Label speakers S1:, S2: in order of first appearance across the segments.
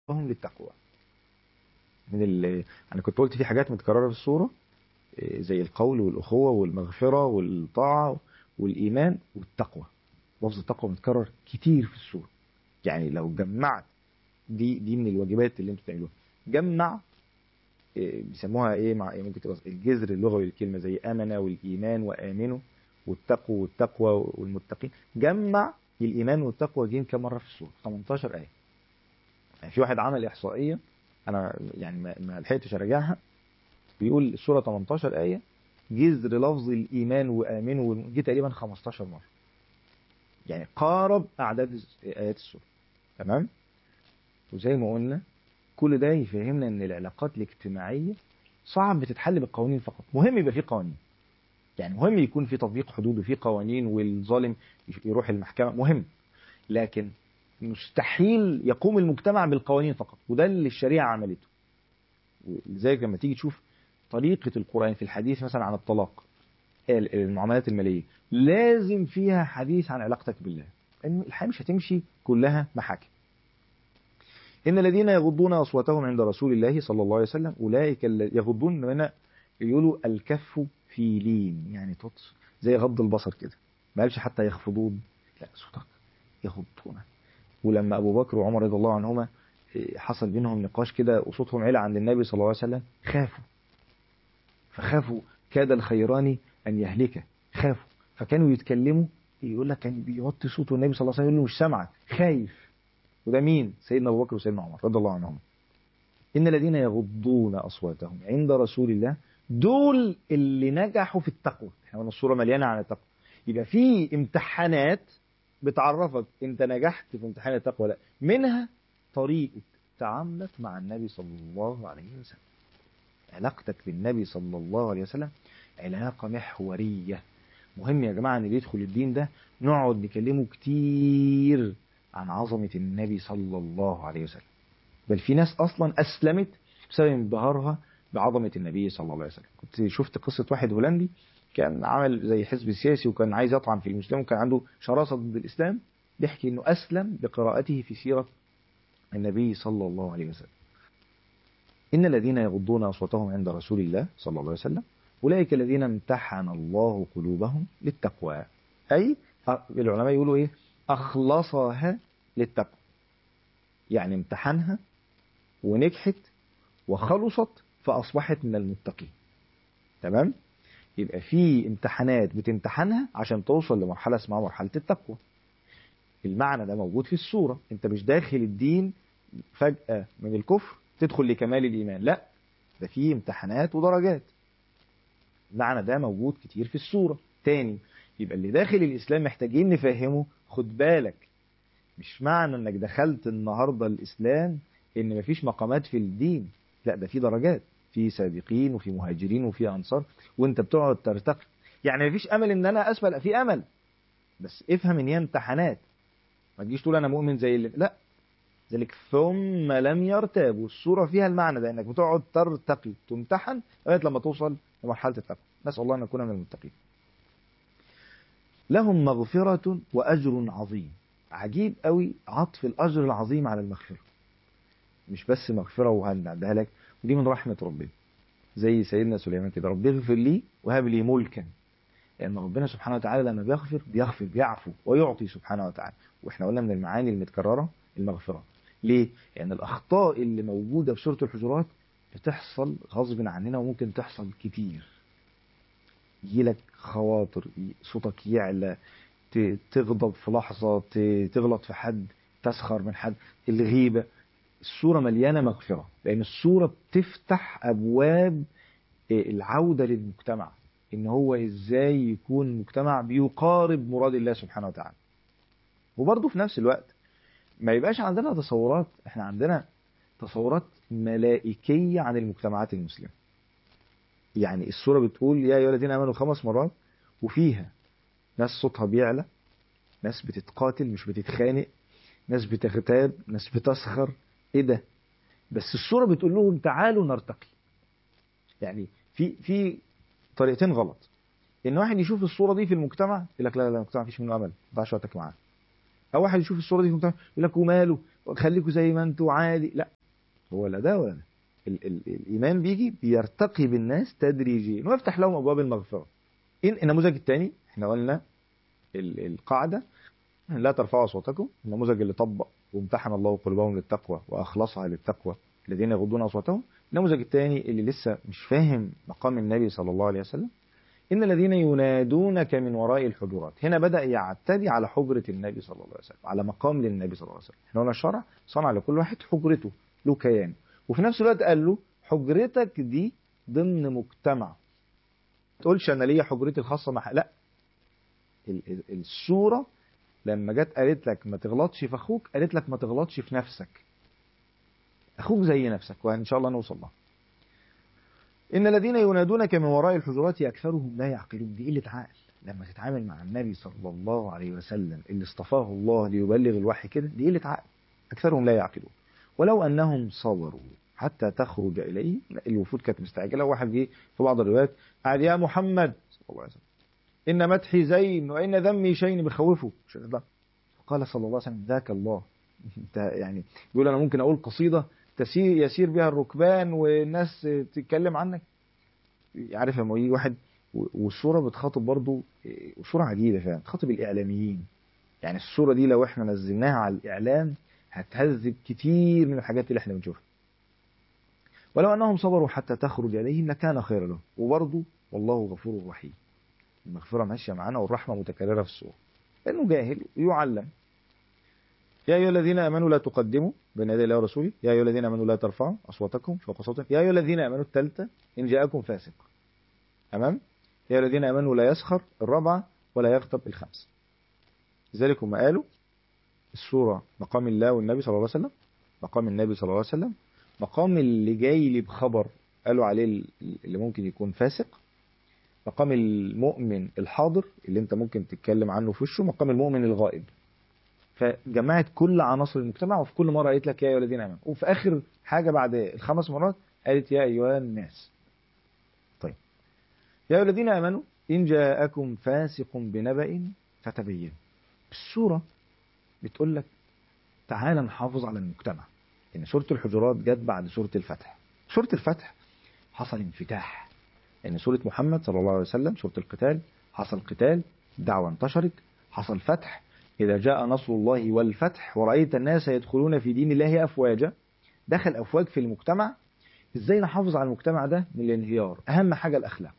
S1: هم للتقوى من ال... انا كنت قلت في حاجات متكرره في السوره إيه، زي القول والاخوه والمغفره والطاعه والايمان والتقوى لفظ التقوى متكرر كتير في السوره يعني لو جمعت دي دي من الواجبات اللي انتوا بتعملوها جمع إيه، بيسموها ايه مع إيه ممكن تبقى الجذر اللغوي للكلمه زي امن والايمان وامنوا والتقوى والتقوى والمتقين جمع الايمان والتقوى جين كم مره في السوره 18 ايه يعني في واحد عمل احصائيه انا يعني ما ما لحقتش اراجعها بيقول السوره 18 ايه جذر لفظ الايمان وامنوا جه تقريبا 15 مره يعني قارب اعداد ايات السوره تمام وزي ما قلنا كل ده يفهمنا ان العلاقات الاجتماعيه صعب بتتحل بالقوانين فقط مهم يبقى في قوانين يعني مهم يكون في تطبيق حدود وفي قوانين والظالم يروح المحكمه مهم لكن مستحيل يقوم المجتمع بالقوانين فقط وده اللي الشريعه عملته لذلك لما تيجي تشوف طريقه القران في الحديث مثلا عن الطلاق المعاملات الماليه لازم فيها حديث عن علاقتك بالله ان الحياه مش هتمشي كلها محاكم إن الذين يغضون أصواتهم عند رسول الله صلى الله عليه وسلم أولئك يغضون من يقولوا الكف في لين يعني تطس زي غض البصر كده ما قالش حتى يخفضون لا صوتك يغضون ولما أبو بكر وعمر رضي الله عنهما حصل بينهم نقاش كده وصوتهم علا عند النبي صلى الله عليه وسلم خافوا فخافوا كاد الخيران أن يهلك خافوا فكانوا يتكلموا يقول لك كان بيوطي صوته النبي صلى الله عليه وسلم يقول له مش سامعك خايف وده مين سيدنا أبو بكر وسيدنا عمر رضي الله عنهم إن الذين يغضون أصواتهم عند رسول الله دول اللي نجحوا في التقوى احنا قلنا الصورة مليانة عن التقوى يبقى في امتحانات بتعرفك انت نجحت في امتحان التقوى لا منها طريقة تعاملك مع النبي صلى الله عليه وسلم علاقتك بالنبي صلى الله عليه وسلم علاقة محورية مهم يا جماعة ان اللي يدخل الدين ده نقعد نكلمه كتير عن عظمة النبي صلى الله عليه وسلم بل في ناس أصلا أسلمت بسبب انبهارها بعظمة النبي صلى الله عليه وسلم كنت شفت قصة واحد هولندي كان عمل زي حزب سياسي وكان عايز يطعن في المسلمين وكان عنده شراسة ضد الإسلام بيحكي إنه أسلم بقراءته في سيرة النبي صلى الله عليه وسلم إن الذين يغضون أصواتهم عند رسول الله صلى الله عليه وسلم أولئك الذين امتحن الله قلوبهم للتقوى أي العلماء يقولوا إيه أخلصها للتقوى يعني امتحنها ونجحت وخلصت فأصبحت من المتقين تمام يبقى في امتحانات بتمتحنها عشان توصل لمرحلة اسمها مرحلة التقوى المعنى ده موجود في السورة انت مش داخل الدين فجأة من الكفر تدخل لكمال الإيمان لا ده في امتحانات ودرجات المعنى ده موجود كتير في السورة تاني يبقى اللي داخل الإسلام محتاجين نفهمه خد بالك مش معنى انك دخلت النهاردة الإسلام ان مفيش مقامات في الدين لا ده في درجات في سابقين وفي مهاجرين وفي أنصار وانت بتقعد ترتقي يعني مفيش أمل ان انا أسفل في أمل بس افهم ان هي امتحانات ما تجيش تقول انا مؤمن زي اللي لا ذلك ثم لم يرتابوا الصورة فيها المعنى ده انك بتقعد ترتقي تمتحن لغاية لما توصل لمرحلة التقوى نسأل الله ان نكون من المتقين لهم مغفرة وأجر عظيم عجيب قوي عطف الأجر العظيم على المغفرة مش بس مغفرة وهندعها لك ودي من رحمة ربنا زي سيدنا سليمان كده رب اغفر لي وهب لي ملكا لأن ربنا سبحانه وتعالى لما بيغفر بيغفر بيعفو ويعطي سبحانه وتعالى واحنا قلنا من المعاني المتكررة المغفرة ليه؟ لأن يعني الأخطاء اللي موجودة في سورة الحجرات بتحصل غصب عننا وممكن تحصل كتير يجيلك خواطر صوتك يعلى تغضب في لحظة تغلط في حد تسخر من حد الغيبة السورة مليانة مغفرة لأن السورة بتفتح أبواب العودة للمجتمع إن هو إزاي يكون مجتمع بيقارب مراد الله سبحانه وتعالى وبرضه في نفس الوقت ما يبقاش عندنا تصورات احنا عندنا تصورات ملائكية عن المجتمعات المسلمة يعني السورة بتقول يا أيها الذين آمنوا خمس مرات وفيها ناس صوتها بيعلى ناس بتتقاتل مش بتتخانق ناس بتغتاب ناس بتسخر ايه ده بس السورة بتقول لهم تعالوا نرتقي يعني في في طريقتين غلط ان واحد يشوف الصورة دي في المجتمع يقول لك لا لا المجتمع مفيش منه امل ما تضيعش وقتك معاه او واحد يشوف الصورة دي في المجتمع يقول لك وماله خليكم زي ما انتوا عادي لا هو لا ده ولا ده ال ال الايمان بيجي بيرتقي بالناس تدريجيا ويفتح لهم ابواب المغفره إن النموذج الثاني احنا قلنا ال القاعده لا ترفعوا اصواتكم النموذج اللي طبق وامتحن الله قلوبهم للتقوى واخلصها للتقوى الذين يغضون اصواتهم النموذج الثاني اللي لسه مش فاهم مقام النبي صلى الله عليه وسلم إن الذين ينادونك من وراء الحجرات هنا بدأ يعتدي على حجرة النبي صلى الله عليه وسلم على مقام للنبي صلى الله عليه وسلم احنا قلنا الشرع صنع لكل واحد حجرته له كيان وفي نفس الوقت قال له حجرتك دي ضمن مجتمع ما تقولش انا ليا حجرتي الخاصه مع لا ال- ال- السوره لما جت قالت لك ما تغلطش في اخوك قالت لك ما تغلطش في نفسك اخوك زي نفسك وان شاء الله نوصل لها ان الذين ينادونك من وراء الحجرات اكثرهم لا يعقلون دي قله عقل لما تتعامل مع النبي صلى الله عليه وسلم اللي اصطفاه الله ليبلغ الوحي كده دي قله عقل اكثرهم لا يعقلون ولو انهم صبروا حتى تخرج اليه الوفود كانت مستعجله واحد جه في بعض الروايات قال يا محمد صلى الله عليه وسلم ان مدحي زين وان ذمي شيء بخوفه قال صلى الله عليه وسلم ذاك الله انت يعني بيقول انا ممكن اقول قصيده تسير يسير بها الركبان والناس تتكلم عنك عارف لما يجي واحد والصوره بتخاطب برضو صوره عجيبه فعلا بتخاطب الاعلاميين يعني الصوره دي لو احنا نزلناها على الاعلام هتهذب كتير من الحاجات اللي احنا بنشوفها ولو انهم صبروا حتى تخرج اليهم لكان خيرا لهم وبرضو والله غفور رحيم المغفره ماشيه معانا والرحمه متكرره في الصوره لانه جاهل ويعلم يا أيها الذين آمنوا لا تقدموا بين يدي الله ورسوله يا أيها الذين آمنوا لا ترفعوا أصواتكم فوق صوتهم يا أيها الذين آمنوا الثالثة إن جاءكم فاسق أمام يا أيها الذين آمنوا لا يسخر الرابعة ولا يغتب الخمس لذلك هم قالوا السورة مقام الله والنبي صلى الله عليه وسلم مقام النبي صلى الله عليه وسلم مقام اللي جاي لي بخبر قالوا عليه اللي ممكن يكون فاسق مقام المؤمن الحاضر اللي انت ممكن تتكلم عنه في وشه مقام المؤمن الغائب فجمعت كل عناصر المجتمع وفي كل مره قالت لك يا ايها الذين امنوا وفي اخر حاجه بعد الخمس مرات قالت يا ايها الناس طيب يا ايها الذين امنوا ان جاءكم فاسق بنبأ فتبين السوره بتقول لك تعالى نحافظ على المجتمع ان سوره الحجرات جت بعد سوره الفتح سوره الفتح حصل انفتاح ان سوره محمد صلى الله عليه وسلم سوره القتال حصل قتال دعوه انتشرت حصل فتح إذا جاء نصر الله والفتح ورأيت الناس يدخلون في دين الله أفواجا دخل أفواج في المجتمع إزاي نحافظ على المجتمع ده من الانهيار أهم حاجة الأخلاق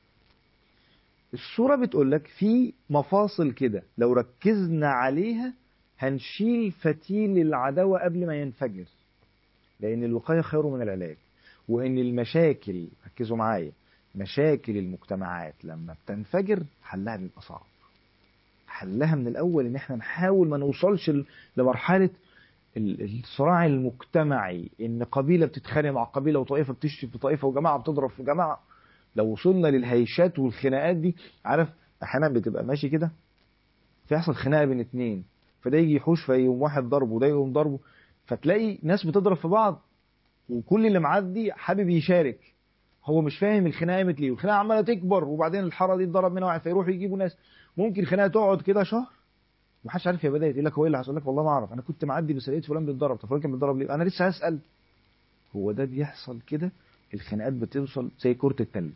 S1: الصورة بتقول لك في مفاصل كده لو ركزنا عليها هنشيل فتيل العداوة قبل ما ينفجر لأن الوقاية خير من العلاج وإن المشاكل ركزوا معايا مشاكل المجتمعات لما بتنفجر حلها بيبقى صعب حلها من الاول ان احنا نحاول ما نوصلش لمرحله الصراع المجتمعي ان قبيله بتتخانق مع قبيله وطائفه بتشتم في طائفه وجماعه بتضرب في جماعه لو وصلنا للهيشات والخناقات دي عارف احيانا بتبقى ماشي كده فيحصل خناقه بين اتنين فده يجي يحوش فيقوم واحد ضربه وده يقوم ضربه فتلاقي ناس بتضرب في بعض وكل اللي معدي حابب يشارك هو مش فاهم الخناقه قامت ليه والخناقه عماله تكبر وبعدين الحاره دي اتضرب منها واحد فيروحوا يجيبوا ناس ممكن خناقه تقعد كده شهر محدش عارف هي بدات يقول لك هو ايه اللي حصل لك والله ما اعرف انا كنت معدي بس لقيت فلان بيتضرب طب فلان كان بيتضرب ليه انا لسه هسال هو ده بيحصل كده الخناقات بتوصل زي كره التلج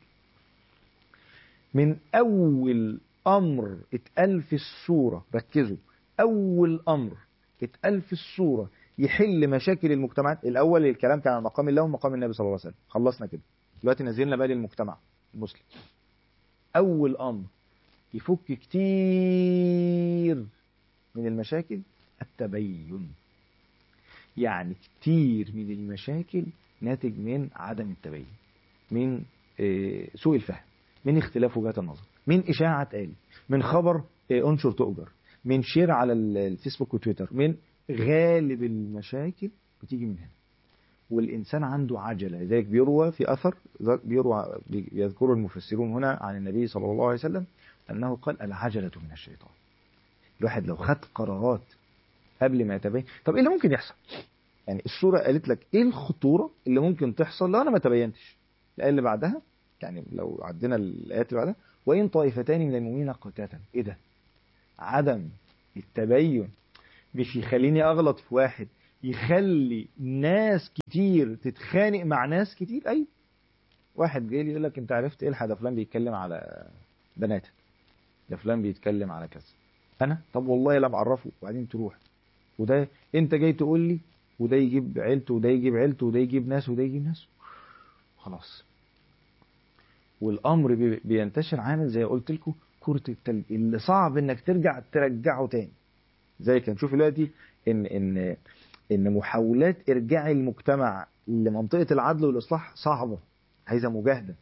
S1: من اول امر اتقال في الصوره ركزوا اول امر اتقال في الصوره يحل مشاكل المجتمعات الاول الكلام كان عن مقام الله ومقام النبي صلى الله عليه وسلم خلصنا كده دلوقتي نزلنا بقى للمجتمع المسلم اول امر يفك كتير من المشاكل التبين يعني كتير من المشاكل ناتج من عدم التبين من سوء الفهم من اختلاف وجهات النظر من إشاعة قال من خبر انشر تؤجر من شير على الفيسبوك وتويتر من غالب المشاكل بتيجي من هنا والإنسان عنده عجلة لذلك بيروى في أثر بيروى بيذكر المفسرون هنا عن النبي صلى الله عليه وسلم أنه قال العجلة من الشيطان الواحد لو خد قرارات قبل ما يتبين طب ايه اللي ممكن يحصل يعني الصورة قالت لك ايه الخطورة اللي ممكن تحصل لو انا ما تبينتش الآية اللي بعدها يعني لو عدينا الآيات اللي بعدها وإن طائفتان من المؤمنين قتاتا ايه ده عدم التبين مش يخليني اغلط في واحد يخلي ناس كتير تتخانق مع ناس كتير ايوه واحد جاي لي يقول لك انت عرفت ايه ده فلان بيتكلم على بناتك ده فلان بيتكلم على كذا انا طب والله لا معرفه وبعدين تروح وده انت جاي تقول لي وده يجيب عيلته وده يجيب عيلته وده يجيب ناس وده يجيب ناس خلاص والامر بي- بينتشر عامل زي قلت لكم كرة التلج اللي صعب انك ترجع ترجعه تاني زي كان نشوف دلوقتي ان ان ان محاولات ارجاع المجتمع لمنطقة العدل والاصلاح صعبة عايزة مجاهدة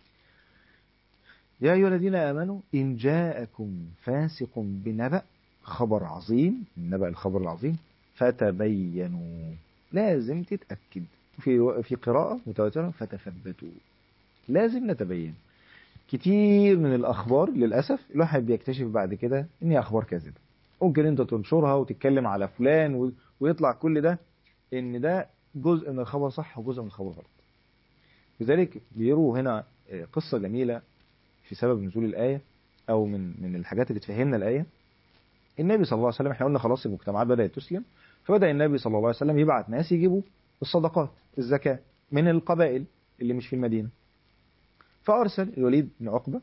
S1: يا ايها الذين امنوا ان جاءكم فاسق بنبأ خبر عظيم النبأ الخبر العظيم فتبينوا لازم تتأكد في في قراءة متواترة فتثبتوا لازم نتبين كتير من الأخبار للأسف الواحد بيكتشف بعد كده إن هي أخبار كاذبة ممكن أنت تنشرها وتتكلم على فلان و... ويطلع كل ده إن ده جزء من الخبر صح وجزء من الخبر غلط لذلك بيروا هنا قصة جميلة في سبب نزول الآية أو من من الحاجات اللي تفهمنا الآية النبي صلى الله عليه وسلم احنا قلنا خلاص المجتمعات بدأت تسلم فبدأ النبي صلى الله عليه وسلم يبعت ناس يجيبوا الصدقات الزكاة من القبائل اللي مش في المدينة فأرسل الوليد بن عقبة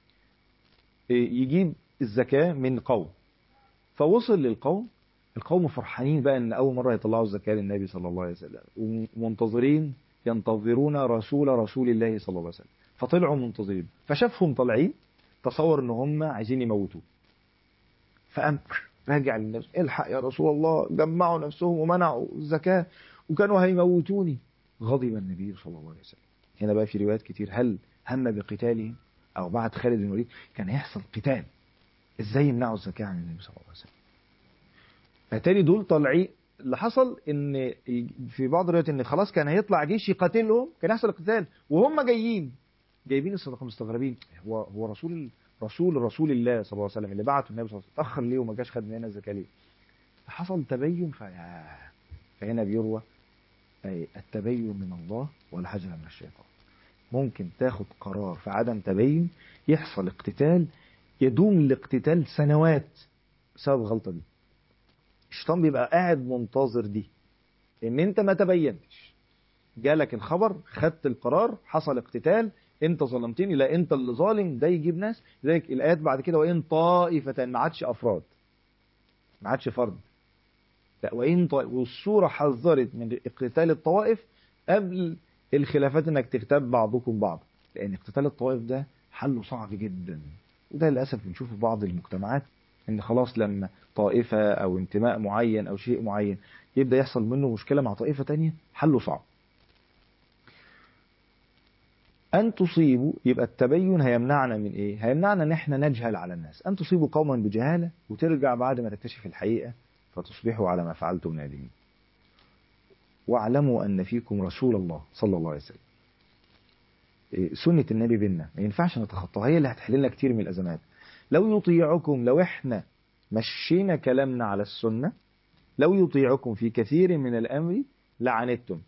S1: يجيب الزكاة من قوم فوصل للقوم القوم فرحانين بقى ان اول مره يطلعوا الزكاه للنبي صلى الله عليه وسلم ومنتظرين ينتظرون رسول رسول الله صلى الله عليه وسلم فطلعوا منتظرين فشافهم طالعين تصور ان هم عايزين يموتوه فقام راجع للنبي الحق يا رسول الله جمعوا نفسهم ومنعوا الزكاه وكانوا هيموتوني غضب النبي صلى الله عليه وسلم هنا بقى في روايات كتير هل هم بقتالهم او بعد خالد بن الوليد كان هيحصل قتال ازاي يمنعوا الزكاه عن النبي صلى الله عليه وسلم اتاري دول طالعين اللي حصل ان في بعض الروايات ان خلاص كان هيطلع جيش يقاتلهم كان يحصل قتال وهم جايين جايبين الصدقه مستغربين هو هو رسول رسول رسول الله صلى الله عليه وسلم اللي بعته النبي صلى الله عليه وسلم اتاخر ليه وما جاش خد مننا الزكاه ليه فحصل تبين فيا فهنا بيروى أي التبين من الله والحجر من الشيطان ممكن تاخد قرار في عدم تبين يحصل اقتتال يدوم الاقتتال سنوات بسبب الغلطه دي الشيطان بيبقى قاعد منتظر دي ان انت ما تبينتش جالك الخبر خدت القرار حصل اقتتال انت ظلمتني لا انت اللي ظالم ده يجيب ناس لذلك الايات بعد كده وان طائفه ما عادش افراد ما عادش فرد لا وان طائف والسوره حذرت من اقتتال الطوائف قبل الخلافات انك تغتاب بعضكم بعض لان اقتتال الطوائف ده حله صعب جدا وده للاسف بنشوفه في بعض المجتمعات ان خلاص لما طائفة او انتماء معين او شيء معين يبدأ يحصل منه مشكلة مع طائفة تانية حله صعب أن تصيبوا يبقى التبين هيمنعنا من إيه؟ هيمنعنا إن إحنا نجهل على الناس، أن تصيبوا قوما بجهالة وترجع بعد ما تكتشف الحقيقة فتصبحوا على ما فعلتم نادمين. واعلموا أن فيكم رسول الله صلى الله عليه وسلم. سنة النبي بينا ما ينفعش نتخطاها هي اللي هتحل لنا كتير من الأزمات. لو يطيعكم لو احنا مشينا كلامنا على السنة لو يطيعكم في كثير من الأمر لعنتم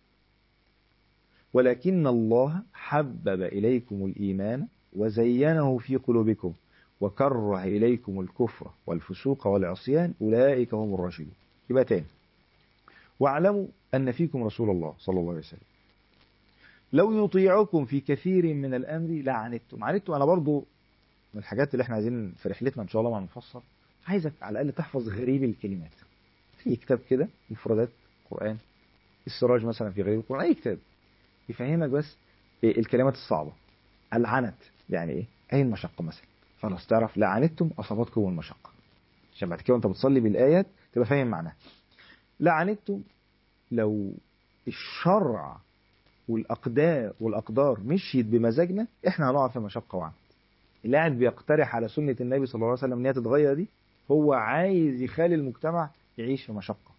S1: ولكن الله حبب إليكم الإيمان وزينه في قلوبكم وكره إليكم الكفر والفسوق والعصيان أولئك هم الراشدون يبقى تاني واعلموا أن فيكم رسول الله صلى الله عليه وسلم لو يطيعكم في كثير من الأمر لعنتم عنتم أنا برضو من الحاجات اللي احنا عايزين في رحلتنا ان شاء الله مع المفسر عايزك على الاقل تحفظ غريب الكلمات في كتاب كده مفردات قران السراج مثلا في غريب القران اي كتاب يفهمك بس إيه الكلمات الصعبه العنت يعني ايه اي المشقه مثلا خلاص تعرف لعنتم اصابتكم المشقه عشان بعد كده وانت بتصلي بالايات تبقى فاهم معناها لعنتم لو الشرع والاقدار والاقدار مشيت بمزاجنا احنا هنقع في مشقه وعنت اللي قاعد بيقترح على سنة النبي صلى الله عليه وسلم ان هي تتغير دي هو عايز يخلي المجتمع يعيش في مشقة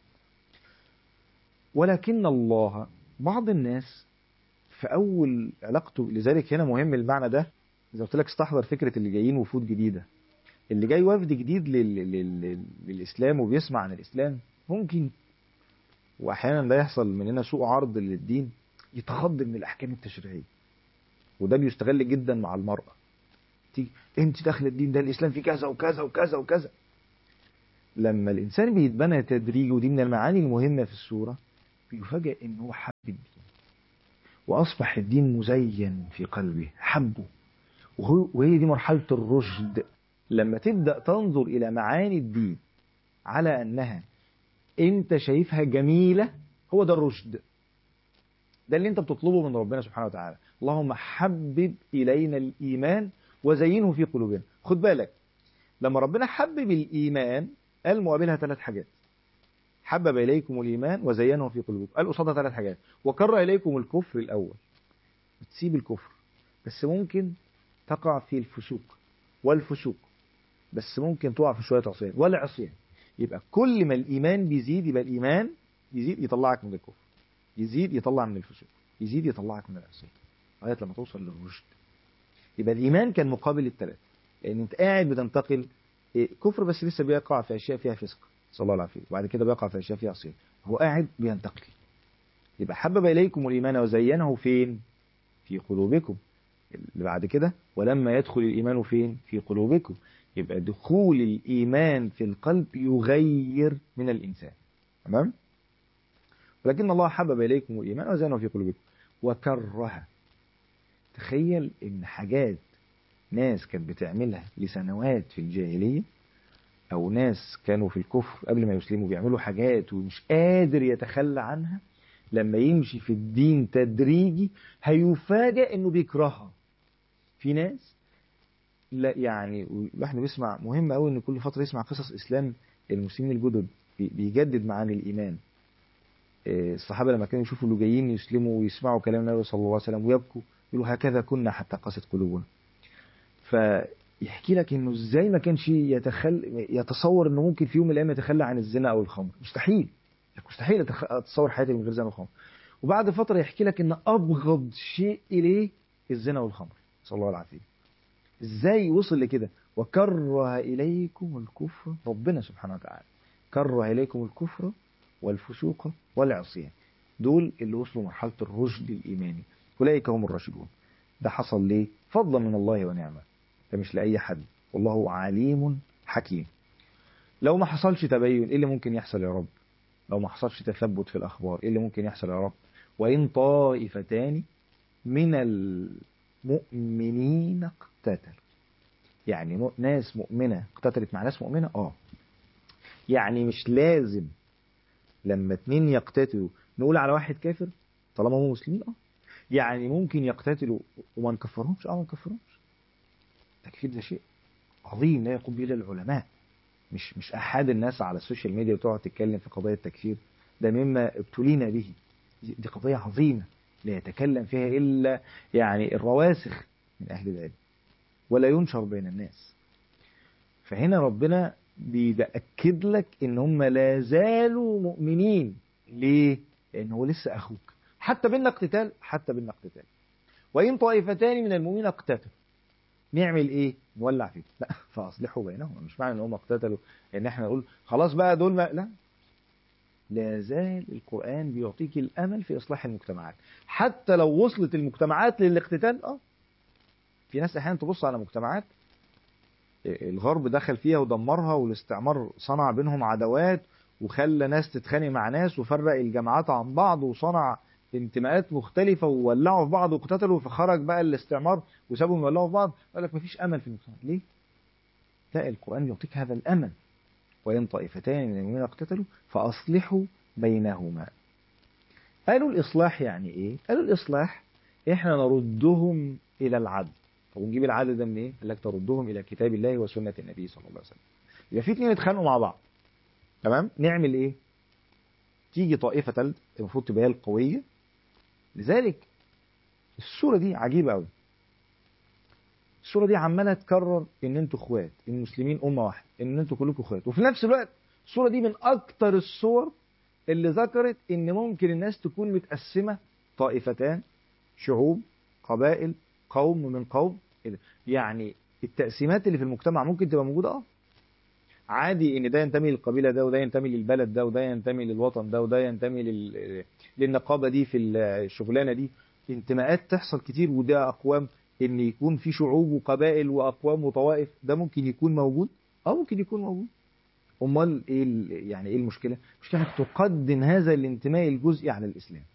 S1: ولكن الله بعض الناس في أول علاقته لذلك هنا مهم المعنى ده زي قلت لك استحضر فكرة اللي جايين وفود جديدة اللي جاي وفد جديد لل... لل... للإسلام وبيسمع عن الإسلام ممكن وأحيانا ده يحصل مننا سوء عرض للدين يتخض من الأحكام التشريعية وده بيستغل جدا مع المرأة تيجي انت داخل الدين ده الاسلام فيه كذا وكذا وكذا وكذا لما الإنسان بيتبنى تدريجي ودي من المعاني المهمة في السورة بيفاجئ إن هو حب الدين وأصبح الدين مزين في قلبه حبه وهو وهي دي مرحلة الرشد لما تبدأ تنظر إلى معاني الدين على أنها أنت شايفها جميلة هو ده الرشد ده اللي أنت بتطلبه من ربنا سبحانه وتعالى اللهم حبب إلينا الإيمان وزينه في قلوبنا خد بالك لما ربنا حبب الإيمان قال مقابلها ثلاث حاجات حبب إليكم الإيمان وزينه في قلوبكم قال قصادها ثلاث حاجات وكره إليكم الكفر الأول تسيب الكفر بس ممكن تقع في الفسوق والفسوق بس ممكن تقع في شوية عصيان ولا عصيان يبقى كل ما الإيمان بيزيد يبقى الإيمان يزيد يطلعك من الكفر يزيد يطلع من الفسوق يزيد يطلعك من العصيان لغاية لما توصل للرشد يبقى الإيمان كان مقابل الثلاث لأن أنت قاعد بتنتقل كفر بس لسه بيقع في أشياء فيها فسق صلى الله عليه وسلم وبعد كده بيقع في أشياء فيها عصيان هو قاعد بينتقل يبقى حبب إليكم الإيمان وزينه فين في قلوبكم اللي بعد كده ولما يدخل الإيمان فين في قلوبكم يبقى دخول الإيمان في القلب يغير من الإنسان تمام ولكن الله حبب إليكم الإيمان وزينه في قلوبكم وكره تخيل إن حاجات ناس كانت بتعملها لسنوات في الجاهلية أو ناس كانوا في الكفر قبل ما يسلموا بيعملوا حاجات ومش قادر يتخلى عنها لما يمشي في الدين تدريجي هيفاجئ إنه بيكرهها في ناس لا يعني الواحد بيسمع مهم قوي ان كل فتره يسمع قصص اسلام المسلمين الجدد بيجدد معاني الايمان الصحابه لما كانوا يشوفوا اللي جايين يسلموا ويسمعوا كلام النبي صلى الله عليه وسلم ويبكوا يقولوا هكذا كنا حتى قست قلوبنا فيحكي لك انه ازاي ما كانش يتخل يتصور انه ممكن في يوم من الايام يتخلى عن الزنا او الخمر مستحيل مستحيل اتصور حياتي من غير زنا وخمر وبعد فتره يحكي لك ان ابغض شيء اليه الزنا والخمر صلى الله العافيه ازاي وصل لكده وكره اليكم الكفر ربنا سبحانه وتعالى كره اليكم الكفر والفسوق والعصيان دول اللي وصلوا مرحله الرشد الايماني اولئك هم الراشدون ده حصل ليه فضلا من الله ونعمه ده مش لاي حد والله عليم حكيم لو ما حصلش تبين ايه اللي ممكن يحصل يا رب لو ما حصلش تثبت في الاخبار ايه اللي ممكن يحصل يا رب وان طائفتان من المؤمنين اقتتلوا يعني ناس مؤمنة اقتتلت مع ناس مؤمنة اه يعني مش لازم لما اتنين يقتتلوا نقول على واحد كافر طالما هم مسلمين اه يعني ممكن يقتتلوا وما نكفرهمش اه ما نكفرهمش التكفير ده شيء عظيم لا يقوم به الا العلماء مش مش احد الناس على السوشيال ميديا وتقعد تتكلم في قضايا التكفير ده مما ابتلينا به دي قضية عظيمة لا يتكلم فيها إلا يعني الرواسخ من أهل العلم ولا ينشر بين الناس فهنا ربنا بيأكد لك إن هم لا زالوا مؤمنين ليه؟ لأنه هو لسه أخوك حتى بينا اقتتال حتى بينا اقتتال وإن طائفتان من المؤمنين اقتتلوا نعمل ايه؟ نولع فيه لا فاصلحوا بينهما مش معنى ان هم اقتتلوا ان احنا نقول خلاص بقى دول ما لا لا زال القرآن بيعطيك الأمل في إصلاح المجتمعات حتى لو وصلت المجتمعات للاقتتال اه في ناس أحيانا تبص على مجتمعات الغرب دخل فيها ودمرها والاستعمار صنع بينهم عداوات وخلى ناس تتخانق مع ناس وفرق الجماعات عن بعض وصنع انتماءات مختلفة وولعوا في بعض وقتتلوا فخرج بقى الاستعمار وسابهم يولعوا في بعض قال لك مفيش أمل في المجتمع ليه؟ لا القرآن يعطيك هذا الأمل وإن طائفتان من المؤمنين اقتتلوا فأصلحوا بينهما قالوا الإصلاح يعني إيه؟ قالوا الإصلاح إحنا نردهم إلى العدل طب ونجيب العدل ده منين؟ إيه؟ قال لك تردهم إلى كتاب الله وسنة النبي صلى الله عليه وسلم يبقى في اتنين يتخانقوا مع بعض تمام؟ نعمل إيه؟ تيجي طائفة تالت المفروض تبقى هي القوية لذلك الصورة دي عجيبة أوي الصورة دي عمالة تكرر ان انتوا اخوات ان المسلمين امة واحدة ان انتوا كلكم اخوات وفي نفس الوقت الصورة دي من اكتر الصور اللي ذكرت ان ممكن الناس تكون متقسمة طائفتان شعوب قبائل قوم من قوم يعني التقسيمات اللي في المجتمع ممكن تبقى موجودة اه عادي ان ده ينتمي للقبيلة ده وده ينتمي للبلد ده وده ينتمي للوطن ده وده ينتمي لل... للنقابة دي في الشغلانة دي انتماءات تحصل كتير وده اقوام ان يكون في شعوب وقبائل واقوام وطوائف ده ممكن يكون موجود اه ممكن يكون موجود امال ايه ال- يعني ايه المشكله المشكله انك تقدم هذا الانتماء الجزئي على الاسلام